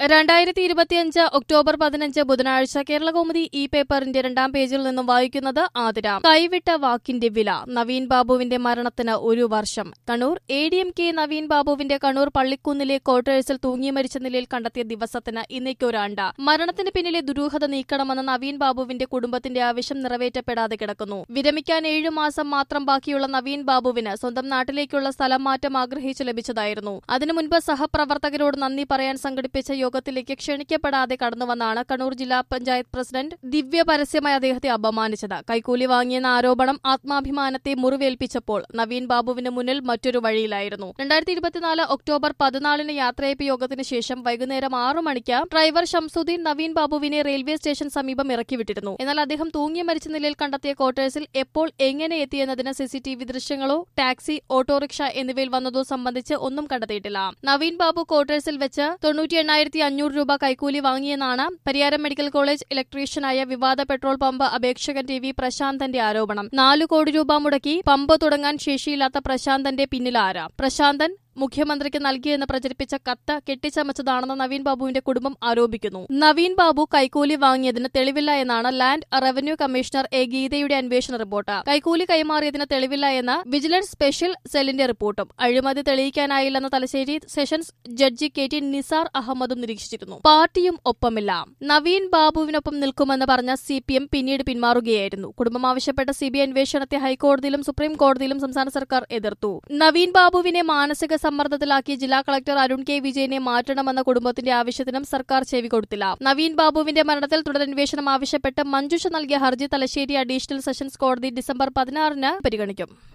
രണ്ടായിരത്തി ഇരുപത്തിയഞ്ച് ഒക്ടോബർ പതിനഞ്ച് ബുധനാഴ്ച കേരളകൗമുദി ഈ പേപ്പറിന്റെ രണ്ടാം പേജിൽ നിന്നും വായിക്കുന്നത് ആതിര കൈവിട്ട വാക്കിന്റെ വില നവീൻ ബാബുവിന്റെ മരണത്തിന് ഒരു വർഷം Kannur A D M K Naveen ബാബുവിന്റെ കണ്ണൂർ പള്ളിക്കുന്നിലെ ക്വാർട്ടേഴ്സിൽ തൂങ്ങി മരിച്ച നിലയിൽ കണ്ടെത്തിയ ദിവസത്തിന് ഇന്നേക്കൊരാണ്ട് മരണത്തിന് പിന്നിലെ ദുരൂഹത നീക്കണമെന്ന നവീൻ ബാബുവിന്റെ കുടുംബത്തിന്റെ ആവശ്യം നിറവേറ്റപ്പെടാതെ കിടക്കുന്നു വിരമിക്കാൻ ഏഴു മാസം മാത്രം ബാക്കിയുള്ള നവീൻ ബാബുവിന് സ്വന്തം നാട്ടിലേക്കുള്ള സ്ഥലം മാറ്റം ആഗ്രഹിച്ചു ലഭിച്ചതായിരുന്നു അതിനു മുൻപ് സഹപ്രവർത്തകരോട് നന്ദി പറയാൻ സംഘടിപ്പിച്ച യോഗത്തിലേക്ക് ക്ഷണിക്കപ്പെടാതെ കടന്നുവന്നാണ് കണ്ണൂർ ജില്ലാ പഞ്ചായത്ത് പ്രസിഡന്റ് ദിവ്യ പരസ്യമായി അദ്ദേഹത്തെ അപമാനിച്ചത് കൈക്കൂലി വാങ്ങിയെന്ന ആരോപണം ആത്മാഭിമാനത്തെ മുറിവേൽപ്പിച്ചപ്പോൾ നവീൻ ബാബുവിന് മുന്നിൽ മറ്റൊരു വഴിയിലായിരുന്നു രണ്ടായിരത്തി ഇരുപത്തിനാല് ഒക്ടോബർ പതിനാലിന് യാത്രയപ്പ് യോഗത്തിന് ശേഷം വൈകുന്നേരം ആറു മണിക്ക് ഡ്രൈവർ ഷംസുദ്ദീൻ നവീൻ ബാബുവിനെ റെയിൽവേ സ്റ്റേഷൻ സമീപം ഇറക്കിവിട്ടിരുന്നു എന്നാൽ അദ്ദേഹം തൂങ്ങി മരിച്ച നിലയിൽ കണ്ടെത്തിയ ക്വാർട്ടേഴ്സിൽ എപ്പോൾ എങ്ങനെ എത്തിയെന്നതിന് സിസിടിവി ദൃശ്യങ്ങളോ ടാക്സി ഓട്ടോറിക്ഷ എന്നിവയിൽ വന്നതോ സംബന്ധിച്ച് ഒന്നും കണ്ടെത്തിയിട്ടില്ല നവീൻ ബാബു ക്വാർട്ടേഴ്സിൽ വെച്ച് തൊണ്ണൂറ്റി എണ്ണായിരത്തി അഞ്ഞൂറ് രൂപ കൈക്കൂലി വാങ്ങിയെന്നാണ് പരിയാരം മെഡിക്കൽ കോളേജ് ഇലക്ട്രീഷ്യനായ വിവാദ പെട്രോൾ പമ്പ് അപേക്ഷകൻ ടി വി പ്രശാന്തന്റെ ആരോപണം നാലു കോടി രൂപ മുടക്കി പമ്പ് തുടങ്ങാൻ ശേഷിയില്ലാത്ത പ്രശാന്തന്റെ പിന്നിലാര പ്രശാന്തൻ മുഖ്യമന്ത്രിക്ക് നൽകിയെന്ന് പ്രചരിപ്പിച്ച കത്ത് കെട്ടിച്ചമച്ചതാണെന്ന് നവീൻ ബാബുവിന്റെ കുടുംബം ആരോപിക്കുന്നു നവീൻ ബാബു കൈക്കൂലി വാങ്ങിയതിന് തെളിവില്ല എന്നാണ് ലാൻഡ് റവന്യൂ കമ്മീഷണർ എ ഗീതയുടെ അന്വേഷണ റിപ്പോർട്ട് കൈക്കൂലി കൈമാറിയതിന് തെളിവില്ല എന്ന് വിജിലൻസ് സ്പെഷ്യൽ സെല്ലിന്റെ റിപ്പോർട്ടും അഴിമതി തെളിയിക്കാനായില്ലെന്ന Thalassery sessions judge K T Nisar അഹമ്മദും നിരീക്ഷിച്ചിരുന്നു പാർട്ടിയും ഒപ്പമില്ല നവീൻ ബാബുവിനൊപ്പം നിൽക്കുമെന്ന് പറഞ്ഞ സി പി എം പിന്നീട് പിന്മാറുകയായിരുന്നു കുടുംബം ആവശ്യപ്പെട്ട സി ബി ഐ അന്വേഷണത്തെ ഹൈക്കോടതിയിലും സുപ്രീം കോടതിയിലും സംസ്ഥാന സർക്കാർ എതിർത്തു നവീൻ ബാബുവിനെ മാനസിക സമ്മർദ്ദത്തിലാക്കി ജില്ലാ കളക്ടർ അരുൺ കെ വിജയനെ മാറ്റണമെന്ന കുടുംബത്തിന്റെ ആവശ്യത്തിനും സർക്കാർ ചെവി കൊടുത്തില്ല നവീൻ ബാബുവിന്റെ മരണത്തിൽ തുടരന്വേഷണം ആവശ്യപ്പെട്ട് മഞ്ജുഷ നൽകിയ ഹർജി തലശ്ശേരി അഡീഷണൽ സെഷൻസ് കോടതി ഡിസംബർ പതിനാറിന് പരിഗണിക്കും